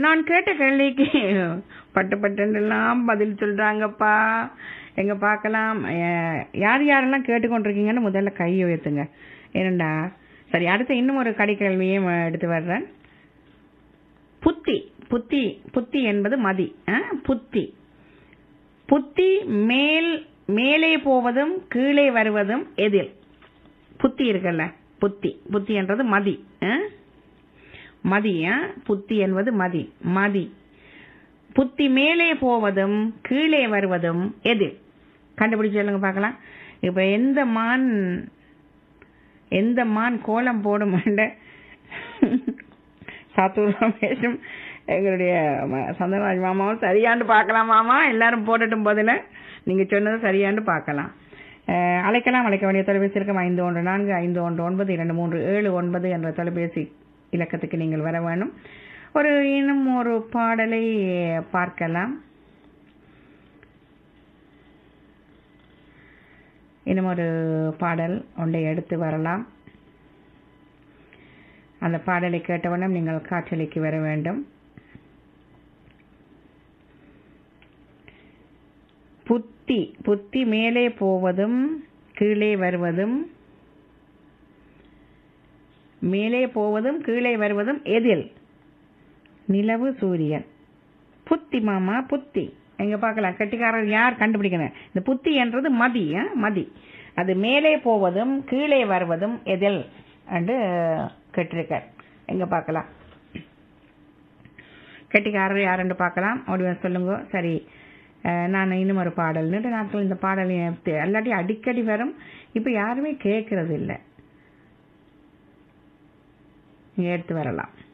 நான் கேட்ட கேள்விக்கு பட்டு பட்டுலாம் பதில் சொல்றாங்கப்பா எங்க பார்க்கலாம் அஹ், யார் யாரெல்லாம் கேட்டுக்கொண்டிருக்கீங்கன்னு முதல்ல கை உயர்த்துங்க ஏனண்டா சரி அடுத்து இன்னும் ஒரு கடிக்கேள்வியும் எடுத்து வர்றேன் புத்தி புத்தி புத்தி என்பது மதி அஹ், புத்தி புத்தி மேல் மேலே போவதும் கீழே வருவதும் எதில் புத்தி இருக்குல்ல புத்தி புத்தி என்றது மதி அஹ்? மதி அஹ்? புத்தி என்பது மதி மதி புத்தி மேலே போவதும் கீழே வருவதும் எது கண்டுபிடிச்சு சொல்லுங்க பார்க்கலாம் இப்ப எந்த மான் எந்த மான் கோலம் போடும் சாத்தூர் ரமேஷும் எங்களுடைய ம- சந்தனராஜ் மாமாவும் சரியாண்டு பார்க்கலாம் மாமா எல்லாரும் போட்டுட்டும் போதில் நீங்க சொன்னது சரியாண்டு பார்க்கலாம் அஹ், அழைக்கலாம் அழைக்க வேண்டிய தொலைபேசி இருக்கும் ஐந்து ஒன்று நான்கு ஐந்து ஒன்று ஒன்பது இரண்டு மூன்று ஏழு ஒன்பது என்ற தொலைபேசி இலக்கத்துக்கு நீங்கள் வர வேணும் ஒரு இன்னும் ஒரு பாடலை பார்க்கலாம் இன்னும் ஒரு பாடல் ஒன்றை எடுத்து வரலாம் அந்த பாடலை கேட்டவண்ணம் நீங்கள் காற்றலைக்கு வர வேண்டும் புத்தி புத்தி மேலே போவதும் கீழே வருவதும் மேலே போவதும் கீழே வருவதும் எதில் நிலவு சூரியன் புத்தி மாமா புத்தி எங்க பார்க்கலாம் கட்டிக்காரர் யார் கண்டுபிடிக்கணும் இந்த புத்தி என்றது மதி ஆ? மதி அது மேலே போவதும் கீழே வருவதும் எதில் என்று கேட்டிருக்கார் எங்க பார்க்கலாம் கெட்டிக்காரர் யாருன்னு பார்க்கலாம் ஓடி வந்து சொல்லுங்க சரி அஹ், நான் இன்னும் ஒரு பாடல் நீண்ட நாட்கள் இந்த பாடல் எனக்கு எல்லாட்டி அடிக்கடி வரும் இப்ப யாருமே கேட்கறது இல்லை நீங்க எடுத்து வரலாம்